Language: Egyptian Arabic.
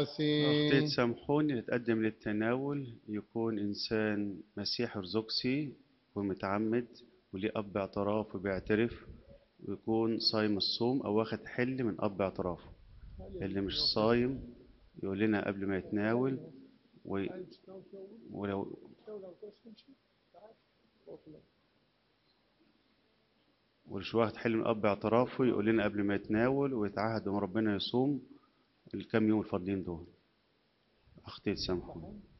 أختي القداسين تسامحوني نتقدم للتناول يكون إنسان مسيحي أرثوذكسي ومتعمد وليه أب اعتراف وبيعترف ويكون صايم الصوم أو واخد حل من أب اعترافه اللي مش صايم يقول لنا قبل ما يتناول و... ولو واللي واخد حل من أب اعترافه يقول لنا قبل ما يتناول ويتعهد إن ربنا يصوم الكام يوم الفاضلين دول أختي تسامحوني